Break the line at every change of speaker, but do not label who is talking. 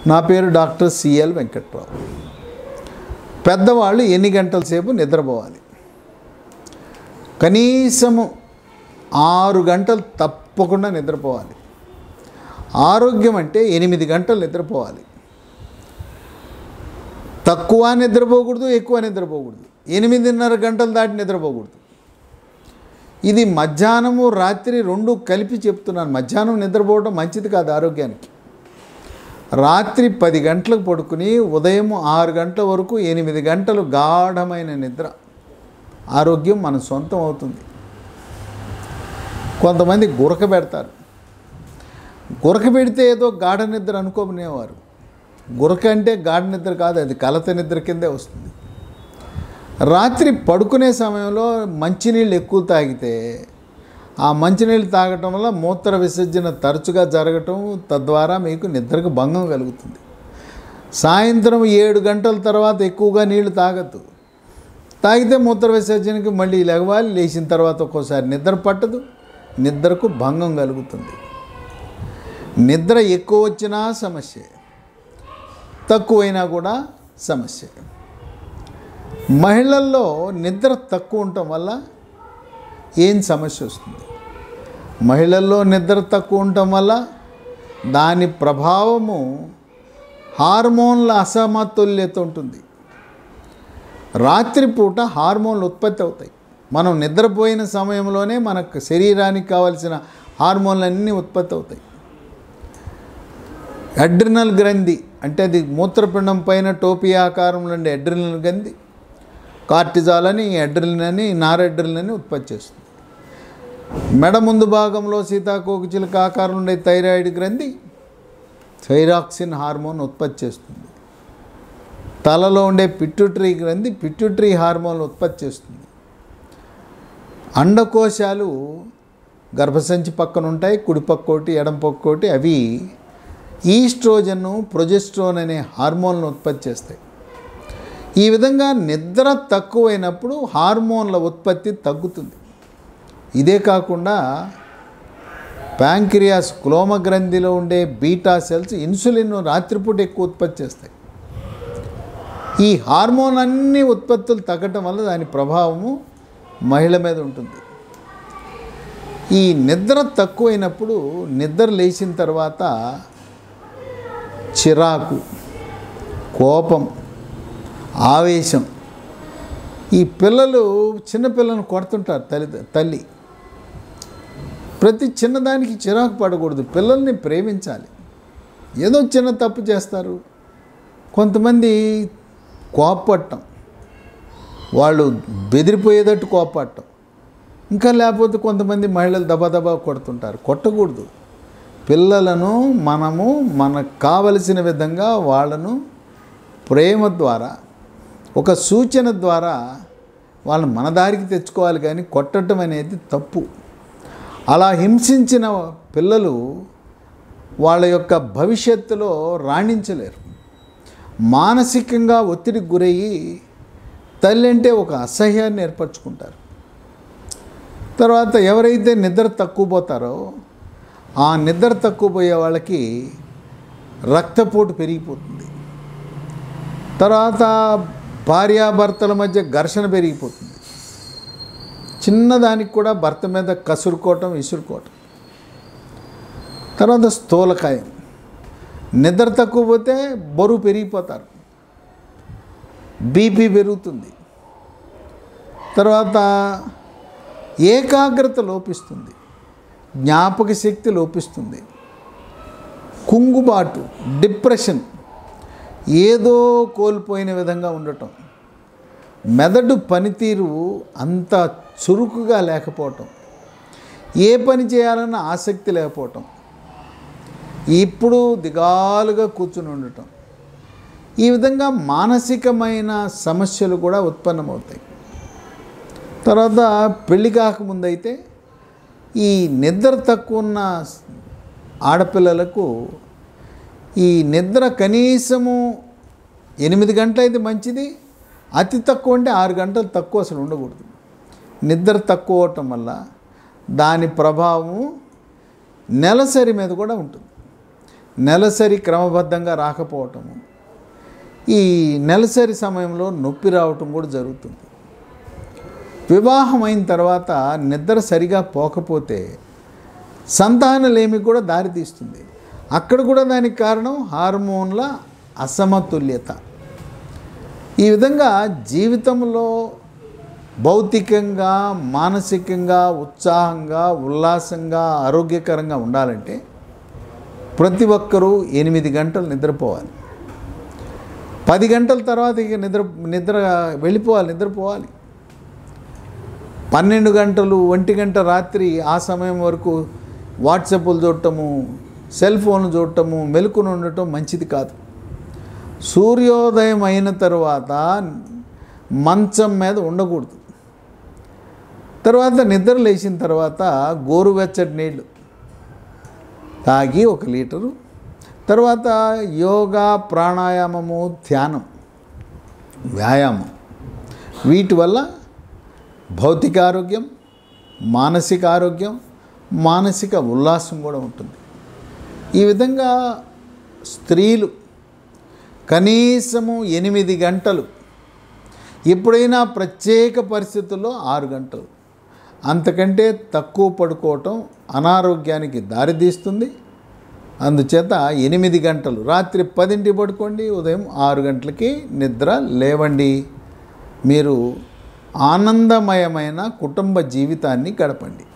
నా పేరు doctor CL Venkatrao పెద్దవాళ్ళు ఎన్ని గంటల సేపు నిద్రపోవాలి కనీసము ఆరు గంటలు తప్పకుండా నిద్రపోవాలి ఆరోగ్యం అంటే ఎనిమిది గంటలు నిద్రపోవాలి తక్కువ నిద్రపోకూడదు ఎక్కువ నిద్రపోకూడదు ఎనిమిదిన్నర గంటలు దాటి నిద్రపోకూడదు ఇది మధ్యాహ్నము రాత్రి రెండు కలిపి చెప్తున్నాను మధ్యాహ్నం నిద్రపోవడం మంచిది కాదు ఆరోగ్యానికి రాత్రి పది గంటలకు పడుకుని ఉదయం ఆరు గంటల వరకు ఎనిమిది గంటలు గాఢమైన నిద్ర ఆరోగ్యం మన సొంతం అవుతుంది కొంతమంది గురక పెడతారు గురక పెడితే ఏదో గాఢ నిద్ర అనుకోనేవారు గురక అంటే గాఢ నిద్ర కాదు అది కలత నిద్ర కిందే వస్తుంది రాత్రి పడుకునే సమయంలో మంచినీళ్ళు ఎక్కువ తాగితే ఆ మంచినీళ్ళు తాగటం వల్ల మూత్ర విసర్జన తరచుగా జరగటం తద్వారా మీకు నిద్రకు భంగం కలుగుతుంది సాయంత్రం ఏడు గంటల తర్వాత ఎక్కువగా నీళ్లు తాగద్దు తాగితే మూత్ర విసర్జనకి మళ్ళీ లెగవాలి లేచిన తర్వాత ఒక్కోసారి నిద్ర పట్టదు నిద్రకు భంగం కలుగుతుంది నిద్ర ఎక్కువ వచ్చినా సమస్య తక్కువైనా కూడా సమస్య మహిళల్లో నిద్ర తక్కువ ఉండటం వల్ల ఏం సమస్య వస్తుంది మహిళల్లో నిద్ర తక్కువ ఉండటం వల్ల దాని ప్రభావము హార్మోన్ల అసమతుల్యత ఉంటుంది రాత్రిపూట హార్మోన్లు ఉత్పత్తి అవుతాయి మనం నిద్రపోయిన సమయంలోనే మనకు శరీరానికి కావలసిన హార్మోన్లన్నీ ఉత్పత్తి అవుతాయి అడ్రినల్ గ్రంథి అంటే అది మూత్రపిండం పైన టోపీ ఆకారంలో ఉండే అడ్రినల్ గ్రంథి కార్టిజాల్ అని అడ్రిలిన్ అని నారెడ్రిలిన్ అని ఉత్పత్తి చేస్తుంది మెడ ముందు భాగంలో సీతాకోకచిలక ఆకారం ఉండే థైరాయిడ్ గ్రంథి థైరాక్సిన్ హార్మోన్ ఉత్పత్తి చేస్తుంది తలలో ఉండే పిట్యూటరీ గ్రంథి పిట్యూటరీ హార్మోన్ ఉత్పత్తి చేస్తుంది అండకోశాలు గర్భసంచి పక్కన ఉంటాయి కుడి పక్క ఒకటి ఎడం పక్క ఒకటి అవి ఈస్ట్రోజన్ ప్రొజెస్ట్రోన్ అనే హార్మోన్లను ఉత్పత్తి చేస్తాయి ఈ విధంగా నిద్ర తక్కువైనప్పుడు హార్మోన్ల ఉత్పత్తి తగ్గుతుంది ఇదే కాకుండా ప్యాంక్రియాస్ క్లోమ గ్రంథిలో ఉండే బీటా సెల్స్ ఇన్సులిన్ రాత్రిపూట ఎక్కువ ఉత్పత్తి చేస్తాయి ఈ హార్మోన్ అన్ని ఉత్పత్తులు తగ్గటం వల్ల దాని ప్రభావము మహిళ మీద ఉంటుంది ఈ నిద్ర తక్కువైనప్పుడు నిద్ర లేచిన తర్వాత చిరాకు కోపం ఆవేశం ఈ పిల్లలు చిన్నపిల్లలను కొడుతుంటారు తల్లి తల్లి ప్రతి చిన్నదానికి చిరాకు పడకూడదు పిల్లల్ని ప్రేమించాలి ఏదో చిన్న తప్పు చేస్తారు కొంతమంది కోపట్టం వాళ్ళు బెదిరిపోయేటట్టు కోపట్టం ఇంకా లేకపోతే కొంతమంది మహిళలు దబదబా కొడుతుంటారు కొట్టకూడదు పిల్లలను మనము మనకు కావలసిన విధంగా వాళ్ళను ప్రేమ ద్వారా ఒక సూచన ద్వారా వాళ్ళని మన దారికి తెచ్చుకోవాలి కానీ కొట్టడం అనేది తప్పు అలా హింసించిన పిల్లలు వాళ్ళ యొక్క భవిష్యత్తులో రాణించలేరు మానసికంగా ఒత్తిడికి గురయ్యి తల్లి అంటే ఒక అసహ్యాన్ని ఏర్పరచుకుంటారు తర్వాత ఎవరైతే నిద్ర తక్కువ పోతారో ఆ నిద్ర తక్కువ పోయే వాళ్ళకి రక్తపోటు పెరిగిపోతుంది తర్వాత భార్యాభర్తల మధ్య ఘర్షణ పెరిగిపోతుంది చిన్నదానికి కూడా భర్త మీద కసురుకోవటం విసురుకోవటం తర్వాత స్థూలకాయం నిద్ర తక్కువ పోతే బరువు పెరిగిపోతారు బీపీ పెరుగుతుంది తర్వాత ఏకాగ్రత లోపిస్తుంది జ్ఞాపక శక్తి లోపిస్తుంది కుంగుబాటు డిప్రెషన్ ఏదో కోల్పోయిన విధంగా ఉండటం మెదడు పనితీరు అంత చురుకుగా లేకపోవటం ఏ పని చేయాలన్న ఆసక్తి లేకపోవటం ఇప్పుడు దిగాలుగా కూర్చుని ఉండటం ఈ విధంగా మానసికమైన సమస్యలు కూడా ఉత్పన్నమవుతాయి తర్వాత పెళ్లి కాకముందైతే ఈ నిద్ర తక్కువ ఉన్న ఆడపిల్లలకు ఈ నిద్ర కనీసము ఎనిమిది గంటలు అయితే మంచిది అతి తక్కువ అంటే ఆరు గంటలు తక్కువ అసలు ఉండకూడదు నిద్ర తక్కువ అవటం వల్ల దాని ప్రభావము నెలసరి మీద కూడా ఉంటుంది నెలసరి క్రమబద్ధంగా రాకపోవటము ఈ నెలసరి సమయంలో నొప్పి రావటం కూడా జరుగుతుంది వివాహం అయిన తర్వాత నిద్ర సరిగా పోకపోతే సంతానలేమి కూడా దారితీస్తుంది అక్కడ కూడా దానికి కారణం హార్మోన్ల అసమతుల్యత ఈ విధంగా జీవితంలో భౌతికంగా మానసికంగా ఉత్సాహంగా ఉల్లాసంగా ఆరోగ్యకరంగా ఉండాలంటే ప్రతి ఒక్కరూ ఎనిమిది గంటలు నిద్రపోవాలి పది గంటల తర్వాత ఇక నిద్ర నిద్ర వెళ్ళిపోవాలి నిద్రపోవాలి పన్నెండు గంటలు ఒంటి గంట రాత్రి ఆ సమయం వరకు వాట్సాప్లు చూడటము సెల్ ఫోన్లు చూడటము మెలకుని ఉండటం మంచిది కాదు సూర్యోదయం అయిన తర్వాత మంచం మీద ఉండకూడదు తర్వాత నిద్ర లేచిన తర్వాత గోరువెచ్చటి నీళ్ళు తాగి ఒక లీటరు తర్వాత యోగా ప్రాణాయామము ధ్యానం వ్యాయామం వీటి వల్ల భౌతిక ఆరోగ్యం మానసిక ఆరోగ్యం మానసిక ఉల్లాసం కూడా ఉంటుంది ఈ విధంగా స్త్రీలు కనీసము ఎనిమిది గంటలు ఎప్పుడైనా ప్రత్యేక పరిస్థితుల్లో ఆరు గంటలు అంతకంటే తక్కువ పడుకోవటం అనారోగ్యానికి దారితీస్తుంది అందుచేత ఎనిమిది గంటలు రాత్రి పదింటి పడుకోండి ఉదయం ఆరు గంటలకి నిద్ర లేవండి మీరు ఆనందమయమైన కుటుంబ జీవితాన్ని గడపండి